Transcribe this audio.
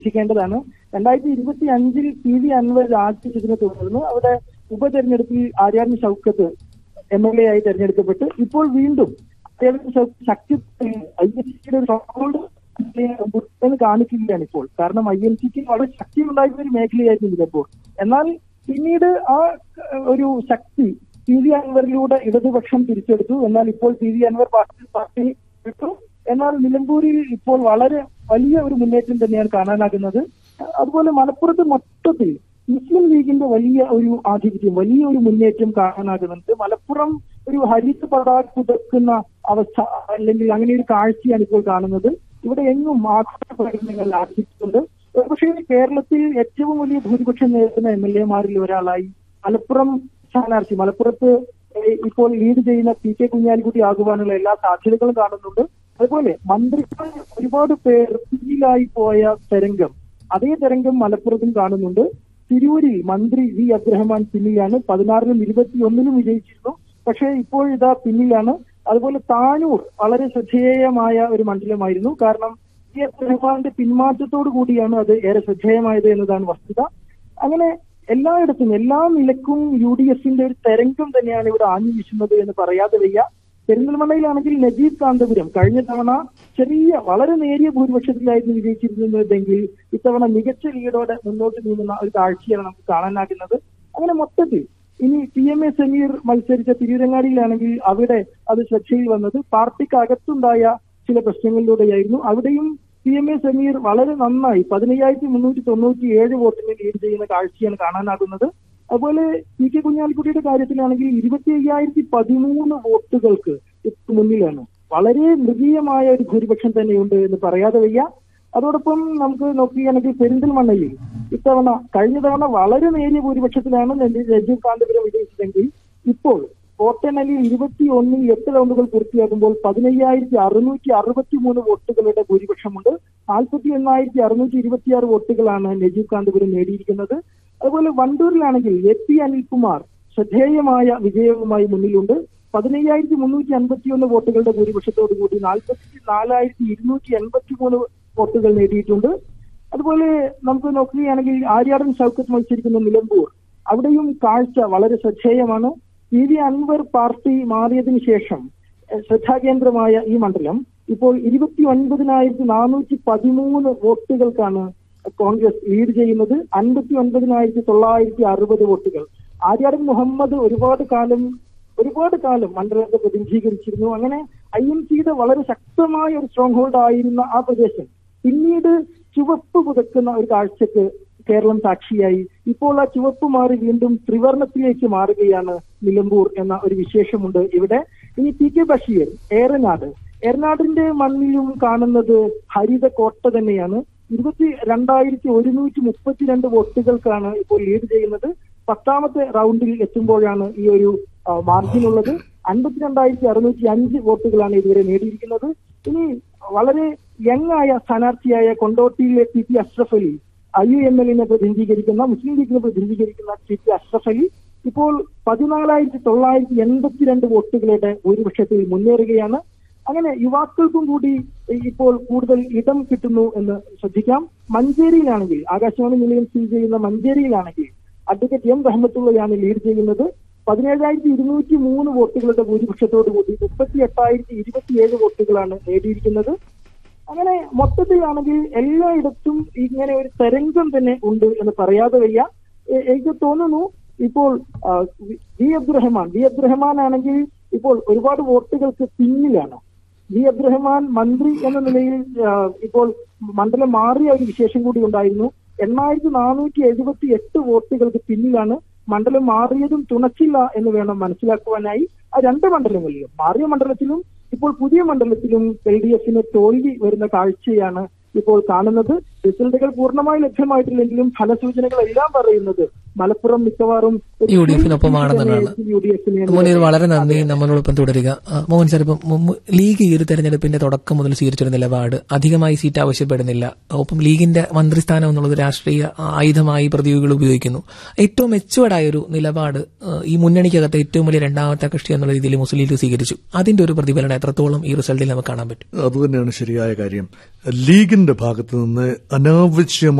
പ്രതീക്ഷിക്കേണ്ടതാണ് രണ്ടായിരത്തി ഇരുപത്തി അഞ്ചിൽ പി വി അൻവർ രാജിച്ചതിനെ തുടർന്ന് അവിടെ ഉപതെരഞ്ഞെടുപ്പിൽ Aryadan Shoukath M L A ആയി തെരഞ്ഞെടുക്കപ്പെട്ട് ഇപ്പോൾ വീണ്ടും ആര്യാടൻ ഷൗക്കത്ത് ശക്തി ഐ എൻ സിയുടെ ഒരു stronghold എന്ന് കാണിക്കുകയാണ് ഇപ്പോൾ കാരണം ഐ എൻ സിക്ക് വളരെ ശക്തി ഉണ്ടായിരുന്ന ഒരു മേഖലയായിരുന്നു നിലമ്പൂർ എന്നാൽ പിന്നീട് ആ ഏഹ്, ഒരു ശക്തി പി വി അൻവറിലൂടെ ഇടതുപക്ഷം തിരിച്ചെടുത്തു എന്നാൽ ഇപ്പോൾ P V Anvar party party വിട്ടു എന്നാൽ നിലമ്പൂരിൽ ഇപ്പോൾ വളരെ വലിയ ഒരു മുന്നേറ്റം തന്നെയാണ് കാണാനാകുന്നത് അതുപോലെ മലപ്പുറത്ത് മൊത്തത്തിൽ മുസ്ലിം ലീഗിന്റെ വലിയ ഒരു ആധിപത്യം വലിയ ഒരു മുന്നേറ്റം കാണാനാകുന്നുണ്ട് മലപ്പുറം ഒരു ഹരിത പതാക പുതക്കുന്ന അവസ്ഥ അല്ലെങ്കിൽ അങ്ങനെ ഒരു കാഴ്ചയാണ് ഇപ്പോൾ കാണുന്നത് ഇവിടെ എങ്ങും ആഘോഷപ്രകടനങ്ങൾ ആരംഭിച്ചിട്ടുണ്ട് പക്ഷേ കേരളത്തിൽ ഏറ്റവും വലിയ ഭൂരിപക്ഷം നേരിടുന്ന എം എൽ എമാരിൽ ഒരാളായി മലപ്പുറം സ്ഥാനാർത്ഥി മലപ്പുറത്ത് ഏഹ് ഇപ്പോൾ ലീഡ് ചെയ്യുന്ന പി കെ കുഞ്ഞാലിക്കുട്ടി ആകുവാനുള്ള എല്ലാ സാധ്യതകളും കാണുന്നുണ്ട് അതുപോലെ മന്ത്രികൾ ഒരുപാട് പേർ പിന്നിലായി പോയ തരംഗം അതേ തരംഗം മലപ്പുറത്തും കാണുന്നുണ്ട് തിരൂരിൽ മന്ത്രി വി അബ്രഹ്മാൻ പിന്നിലാണ് പതിനാറിലും ഇരുപത്തിയൊന്നിലും വിജയിച്ചിരുന്നു പക്ഷേ ഇപ്പോൾ ഇതാ പിന്നിലാണ് അതുപോലെ താനൂർ വളരെ ശ്രദ്ധേയമായ ഒരു മണ്ഡലമായിരുന്നു കാരണം വി അബ്രഹ്മാന്റെ പിന്മാറ്റത്തോടു കൂടിയാണ് അത് ഏറെ ശ്രദ്ധേയമായത് എന്നതാണ് വസ്തുത അങ്ങനെ എല്ലായിടത്തും എല്ലാ നിലക്കും യു ഡി എഫിന്റെ ഒരു തരംഗം തന്നെയാണ് ഇവിടെ ആഞ്ഞു വീശുന്നത് എന്ന് പറയാതെ വയ്യ പെരിന്തൽമണ്ണയിലാണെങ്കിൽ നജീബ് കാന്തപുരം കഴിഞ്ഞ തവണ ചെറിയ വളരെ നേരിയ ഭൂരിപക്ഷത്തിലായിരുന്നു വിജയിച്ചിരുന്നതെങ്കിൽ ഇത്തവണ മികച്ച ലീഡോടെ മുന്നോട്ട് നീങ്ങുന്ന ഒരു കാഴ്ചയാണ് നമുക്ക് കാണാനാകുന്നത് അങ്ങനെ മൊത്തത്തിൽ ഇനി പി എം എ സമീർ മത്സരിച്ച തിരൂരങ്ങാടിയിലാണെങ്കിൽ അവിടെ അത് ശ്രദ്ധയിൽ വന്നത് പാർട്ടിക്ക് അകത്തുണ്ടായ ചില പ്രശ്നങ്ങളിലൂടെയായിരുന്നു അവിടെയും പി എം എ സമീർ വളരെ നന്നായി പതിനയ്യായിരത്തി മുന്നൂറ്റി തൊണ്ണൂറ്റി ഏഴ് വോട്ടിന് ലീഡ് ചെയ്യുന്ന കാഴ്ചയാണ് കാണാനാകുന്നത് അതുപോലെ പി കെ കുഞ്ഞാലിക്കുട്ടിയുടെ കാര്യത്തിലാണെങ്കിൽ ഇരുപത്തി അയ്യായിരത്തി പതിമൂന്ന് വോട്ടുകൾക്ക് ഇപ്പൊ മുന്നിലാണ് വളരെ മൃഗീയമായ ഒരു ഭൂരിപക്ഷം തന്നെയുണ്ട് എന്ന് പറയാതെ വയ്യ അതോടൊപ്പം നമുക്ക് നോക്കുകയാണെങ്കിൽ പെരിന്തൽമണ്ണയിൽ ഇത്തവണ കഴിഞ്ഞ തവണ വളരെ നേരിയ ഭൂരിപക്ഷത്തിലാണ് നെല്ലി- രജീവ് കാന്തപുരം വിജയിച്ചതെങ്കിൽ ഇപ്പോൾ വോട്ടെണ്ണലിൽ ഇരുപത്തി ഒന്നിൽ എട്ട് റൗണ്ടുകൾ പൂർത്തിയാകുമ്പോൾ പതിനയ്യായിരത്തി അറുന്നൂറ്റി അറുപത്തി മൂന്ന് വോട്ടുകളുടെ ഭൂരിപക്ഷമുണ്ട് നാൽപ്പത്തി എണ്ണായിരത്തി അറുന്നൂറ്റി ഇരുപത്തിയാറ് വോട്ടുകളാണ് നജീബ് കാന്തപുരം നേടിയിരിക്കുന്നത് അതുപോലെ വണ്ടൂരിലാണെങ്കിൽ എ പി അനിൽകുമാർ ശ്രദ്ധേയമായ വിജയവുമായി മുന്നിലുണ്ട് പതിനയ്യായിരത്തി മുന്നൂറ്റി അൻപത്തിയൊന്ന് വോട്ടുകളുടെ ഭൂരിപക്ഷത്തോടു കൂടി നാൽപ്പത്തി നാലായിരത്തി ഇരുന്നൂറ്റി എൺപത്തി മൂന്ന് വോട്ടുകൾ നേടിയിട്ടുണ്ട് അതുപോലെ നമുക്ക് നോക്കുകയാണെങ്കിൽ ആര്യാടൻ ഷൗക്കത്ത് മത്സരിക്കുന്ന നിലമ്പൂർ അവിടെയും കാഴ്ച വളരെ ശ്രദ്ധേയമാണ് പി വി അൻവർ പാർട്ടി മാറിയതിനു ശേഷം എഹ്, ശ്രദ്ധാകേന്ദ്രമായ ഈ മണ്ഡലം ഇപ്പോൾ ഇരുപത്തി ഒൻപതിനായിരത്തി നാനൂറ്റി പതിമൂന്ന് വോട്ടുകൾക്കാണ് കോൺഗ്രസ് ലീഡ് ചെയ്യുന്നത് അൻപത്തി ഒൻപതിനായിരത്തി തൊള്ളായിരത്തി അറുപത് വോട്ടുകൾ ആര്യാടൻ മുഹമ്മദ് ഒരുപാട് കാലം ഒരുപാട് കാലം മണ്ഡലത്തെ പ്രതിനിധീകരിച്ചിരുന്നു അങ്ങനെ ഐ എൻ സിയുടെ വളരെ ശക്തമായ ഒരു സ്ട്രോങ് ഹോൾഡ് ആയിരുന്ന ആ പ്രദേശം പിന്നീട് ചുവപ്പ് പുതക്കുന്ന ഒരു കാഴ്ചക്ക് കേരളം സാക്ഷിയായി ഇപ്പോൾ ആ ചുവപ്പ് മാറി വീണ്ടും ത്രിവർണത്തിലേക്ക് മാറുകയാണ് നിലമ്പൂർ എന്ന ഒരു വിശേഷമുണ്ട് ഇവിടെ ഇനി പി കെ ബഷീർ ഏറനാട് ഏറനാടിന്റെ മണ്ണിലും കാണുന്നത് ഹരിത കോട്ട തന്നെയാണ് ഇരുപത്തി രണ്ടായിരത്തി ഒരുന്നൂറ്റി മുപ്പത്തിരണ്ട് വോട്ടുകൾക്കാണ് ഇപ്പോൾ ലീഡ് ചെയ്യുന്നത് പത്താമത്തെ റൗണ്ടിൽ എത്തുമ്പോഴാണ് ഈ ഒരു ആ, മാർജിൻ ഉള്ളത് അൻപത്തിരണ്ടായിരത്തി അറുന്നൂറ്റി അഞ്ച് വോട്ടുകളാണ് ഇതുവരെ നേടിയിരിക്കുന്നത് ഇനി വളരെ യങ് ആയ സ്ഥാനാർത്ഥിയായ കൊണ്ടോട്ടിയിലെ P P Ashraf Ali I U M എല്ലിനെ പ്രതിനിധീകരിക്കുന്ന മുസ്ലിം ലീഗിനെ പ്രതിനിധീകരിക്കുന്ന പി പി അഷ്റഫ് അലി ഇപ്പോൾ പതിനാലായിരത്തി തൊള്ളായിരത്തി എൺപത്തിരണ്ട് വോട്ടുകളുടെ ഭൂരിപക്ഷത്തിൽ മുന്നേറുകയാണ് അങ്ങനെ യുവാക്കൾക്കും കൂടി ഇപ്പോൾ കൂടുതൽ ഇടം കിട്ടുന്നു എന്ന് ശ്രദ്ധിക്കാം മഞ്ചേരിയിലാണെങ്കിൽ ആകാശവാണി നിലയം സ്ഥിതി ചെയ്യുന്ന മഞ്ചേരിയിലാണെങ്കിൽ അഡ്വക്കേറ്റ് എം റഹ്മത്തുള്ളയാണ് ലീഡ് ചെയ്യുന്നത് പതിനേഴായിരത്തി ഇരുന്നൂറ്റി മൂന്ന് വോട്ടുകളുടെ ഭൂരിപക്ഷത്തോടു കൂടി മുപ്പത്തി എട്ടായിരത്തി ഇരുപത്തിയേഴ് വോട്ടുകളാണ് നേടിയിരിക്കുന്നത് അങ്ങനെ മൊത്തത്തിലാണെങ്കിൽ എല്ലായിടത്തും ഇങ്ങനെ ഒരു തരംഗം തന്നെ ഉണ്ട് എന്ന് പറയാതെ വയ്യ എ- എനിക്ക് തോന്നുന്നു ഇപ്പോൾ ആ, V- V Abdurahman V Abdurahman ആണെങ്കിൽ ഇപ്പോൾ ഒരുപാട് വോട്ടുകൾക്ക് പിന്നിലാണ് വി അബ്ദുറഹ്മാൻ മന്ത്രി എന്ന നിലയിൽ ആ, ഇപ്പോൾ മണ്ഡലം മാറിയ ഒരു വിശേഷം കൂടി ഉണ്ടായിരുന്നു എണ്ണായിരത്തി നാനൂറ്റി എഴുപത്തി എട്ട് വോട്ടുകൾക്ക് പിന്നിലാണ് മണ്ഡലം മാറിയതും തുണച്ചില്ല എന്ന് വേണം മനസ്സിലാക്കുവാനായി ആ രണ്ട് മണ്ഡലങ്ങളിലും മാറിയ മണ്ഡലത്തിലും ഇപ്പോൾ പുതിയ മണ്ഡലത്തിലും എൽ ഡി എഫിന് തോൽവി വരുന്ന കാഴ്ചയാണ് ഇപ്പോൾ കാണുന്നത് റിസൾട്ടുകൾ പൂർണ്ണമായി ലഭ്യമായിട്ടില്ലെങ്കിലും ഫലസൂചനകൾ എല്ലാം പറയുന്നത് മലപ്പുറം മിക്കവാറും ഒരു യു ഡി എഫിനൊപ്പമാണെന്നുള്ളതാണ്. യു ഡി എഫിന് മോനീർ വളരെ നന്ദി നമ്മളോടൊപ്പം തുടരുക ആ, മോഹൻ സാർ ഇപ്പം മു- മു- ലീഗ് ഈ ഒരു തെരഞ്ഞെടുപ്പിന്റെ തുടക്കം മുതൽ സ്വീകരിച്ചൊരു നിലപാട് അധികമായി സീറ്റ് ആവശ്യപ്പെടുന്നില്ല ഒപ്പം ലീഗിന്റെ മന്ത്രിസ്ഥാനം എന്നുള്ളത് രാഷ്ട്രീയ ആയുധമായി പ്രതിയോഗികൾ ഉപയോഗിക്കുന്നു ഏറ്റവും മെച്ചുവേർഡായ ഒരു നിലപാട് ആ, ഈ മുന്നണിക്കകത്ത് ഏറ്റവും വലിയ രണ്ടാമത്തെ കക്ഷി എന്നുള്ള രീതിയിൽ മുസ്ലിം ലീഗ് സ്വീകരിച്ചു അതിന്റെ ഒരു പ്രതിഫലനം എത്രത്തോളം ഈ റിസൾട്ടിൽ നമുക്ക് കാണാൻ പറ്റും അതുതന്നെയാണ് ശരിയായ കാര്യം ലീഗിന്റെ ഭാഗത്ത് നിന്ന് അനാവശ്യമായ